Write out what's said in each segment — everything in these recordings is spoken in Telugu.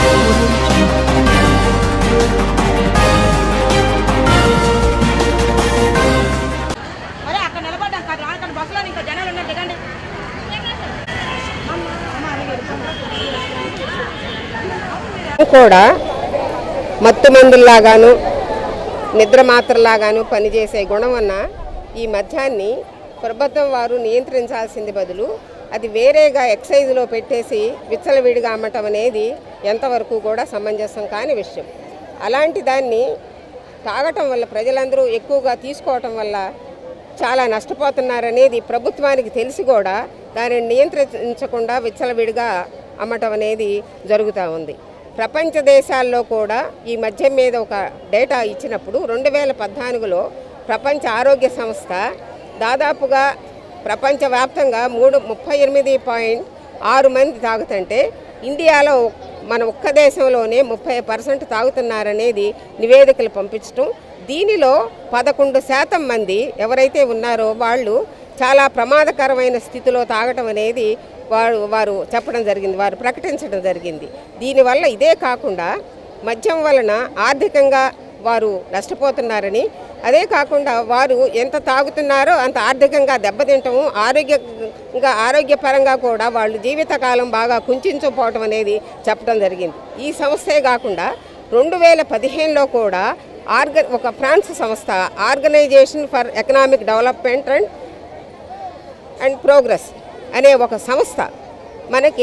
అరే అక్కడ నిలబడ్డాం కాదు అక్కడ బస్సులో ఇంకా జనాలు ఉన్నారు దిగండి కూడా మత్తు మందుల్లాగాను నిద్ర మాత్రలాగాను పనిచేసే గుణం ఉన్న ఈ మద్యాన్ని ప్రభుత్వం వారు నియంత్రించాల్సింది బదులు అది వేరేగా ఎక్సైజ్లో పెట్టేసి విచ్చలవిడిగా అమ్మటం అనేది ఎంతవరకు కూడా సమంజసం కాని విషయం అలాంటి దాన్ని తాగటం వల్ల ప్రజలందరూ ఎక్కువగా తీసుకోవటం వల్ల చాలా నష్టపోతున్నారనేది ప్రభుత్వానికి తెలిసి కూడా దానిని నియంత్రించకుండా విచ్చలవిడిగా అమ్మటం అనేది జరుగుతూ ఉంది ప్రపంచ దేశాల్లో కూడా ఈ మద్యం మీద ఒక డేటా ఇచ్చినప్పుడు రెండు వేల పద్నాలుగులో ప్రపంచ ఆరోగ్య సంస్థ దాదాపుగా ప్రపంచవ్యాప్తంగా మూడు ముప్పై ఎనిమిది పాయింట్ ఆరు మంది తాగుతుంటే ఇండియాలో మన ఒక్క దేశంలోనే ముప్పై పర్సెంట్ తాగుతున్నారనేది నివేదికలు పంపించటం దీనిలో పదకొండు శాతం మంది ఎవరైతే ఉన్నారో వాళ్ళు చాలా ప్రమాదకరమైన స్థితిలో తాగటం అనేది వారు వారు చెప్పడం జరిగింది వారు ప్రకటించడం జరిగింది దీనివల్ల ఇదే కాకుండా మద్యం వలన ఆర్థికంగా వారు నష్టపోతున్నారని అదే కాకుండా వారు ఎంత తాగుతున్నారో అంత ఆర్థికంగా దెబ్బతింటము ఆరోగ్యంగా ఆరోగ్యపరంగా కూడా వాళ్ళు జీవితకాలం బాగా కుంచుకుపోవటం అనేది చెప్పడం జరిగింది ఈ సంస్థే కాకుండా రెండు వేల పదిహేనులో కూడా ఆర్గ ఒక ఫ్రాన్స్ సంస్థ organisation for economic development and and progress అనే ఒక సంస్థ మనకి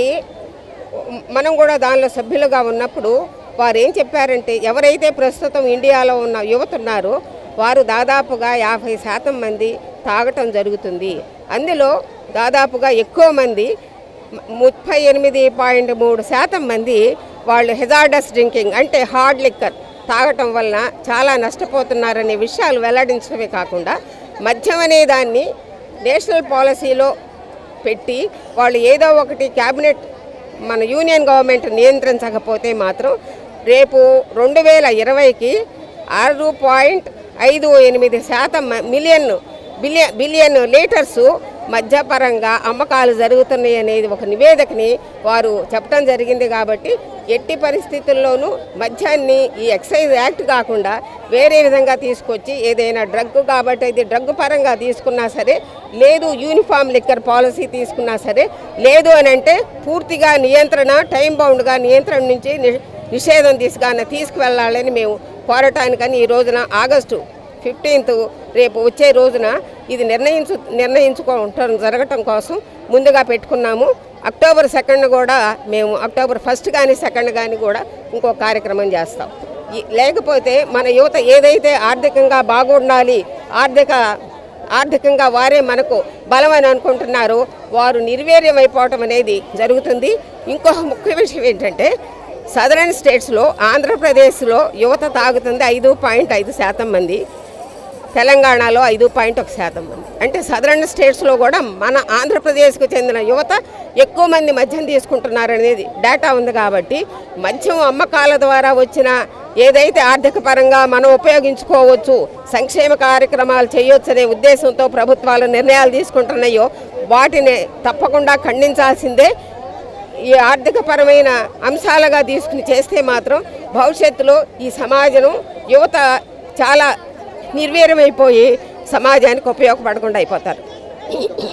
మనం కూడా దానిలో సభ్యులుగా ఉన్నప్పుడు వారు ఏం చెప్పారంటే ఎవరైతే ప్రస్తుతం ఇండియాలో ఉన్న యువత ఉన్నారో వారు దాదాపుగా యాభై శాతం మంది తాగటం జరుగుతుంది అందులో దాదాపుగా ఎక్కువ మంది మ- ముప్పై ఎనిమిది పాయింట్ మూడు శాతం మంది వాళ్ళు హెజార్డస్ డ్రింకింగ్ అంటే హార్డ్ లిక్కర్ తాగటం వలన చాలా నష్టపోతున్నారనే విషయాలు వెల్లడించడమే కాకుండా మద్యం అనే దాన్ని నేషనల్ పాలసీలో పెట్టి వాళ్ళు ఏదో ఒకటి క్యాబినెట్ మన యూనియన్ గవర్నమెంట్ నియంత్రించకపోతే మాత్రం రేపు రెండు వేల ఇరవైకి ఆరు పాయింట్ ఐదు ఎనిమిది శాతం మ- మిలియన్ బిలియన్ బిలియన్ లీటర్సు మధ్యపరంగా అమ్మకాలు జరుగుతున్నాయి అనేది ఒక నివేదికని వారు చెప్పడం జరిగింది కాబట్టి ఎట్టి పరిస్థితుల్లోనూ మద్యాన్ని ఈ ఎక్సైజ్ యాక్ట్ కాకుండా వేరే విధంగా తీసుకొచ్చి ఏదైనా డ్రగ్ కాబట్టి ఇది డ్రగ్ పరంగా తీసుకున్నా సరే లేదు యూనిఫామ్ లిక్కర్ పాలసీ తీసుకున్నా సరే లేదు అని అంటే పూర్తిగా నియంత్రణ టైం బౌండ్గా నియంత్రణ నుంచి ని- నిషేధం తీసుకుని తీసుకువెళ్ళాలని మేము పోరాటానికని ఈ రోజున ఆగస్టు ఫిఫ్టీన్త్ రేపు వచ్చే రోజున ఇది నిర్ణయించు నిర్ణయించుకోవటం జరగటం కోసం ముందుగా పెట్టుకున్నాము అక్టోబర్ సెకండ్ కూడా మేము అక్టోబర్ ఫస్ట్ కానీ సెకండ్ కానీ కూడా ఇంకో కార్యక్రమం చేస్తాం ఈ- లేకపోతే మన యువత ఏదైతే ఆర్థికంగా బాగుండాలి ఆర్థిక ఆర్థికంగా వారే మనకు బలమని అనుకుంటున్నారో వారు నిర్వీర్యం అయిపోవటం అనేది జరుగుతుంది ఇంకో ముఖ్య విషయం ఏంటంటే సదరన్ స్టేట్స్లో ఆంధ్రప్రదేశ్లో యువత తాగుతుంది ఐదు పాయింట్ ఐదు శాతం మంది తెలంగాణలో ఐదు పాయింట్ ఒక శాతం మంది అంటే సదరన్ స్టేట్స్లో కూడా మన ఆంధ్రప్రదేశ్కు చెందిన యువత ఎక్కువ మంది మద్యం తీసుకుంటున్నారనేది డేటా ఉంది కాబట్టి మద్యం అమ్మకాల ద్వారా వచ్చిన ఏదైతే ఆర్థిక పరంగా మనం ఉపయోగించుకోవచ్చు సంక్షేమ కార్యక్రమాలు చేయొచ్చు అనే ఉద్దేశంతో ప్రభుత్వాలు నిర్ణయాలు తీసుకుంటున్నాయో వాటిని తప్పకుండా ఖండించాల్సిందే ఈ ఆర్థికపరమైన అంశాలుగా తీసుకుని చేస్తే మాత్రం భవిష్యత్తులో ఈ సమాజం యువత చాలా నిర్వీర్యమైపోయి సమాజానికి ఉపయోగపడకుండా అయిపోతారు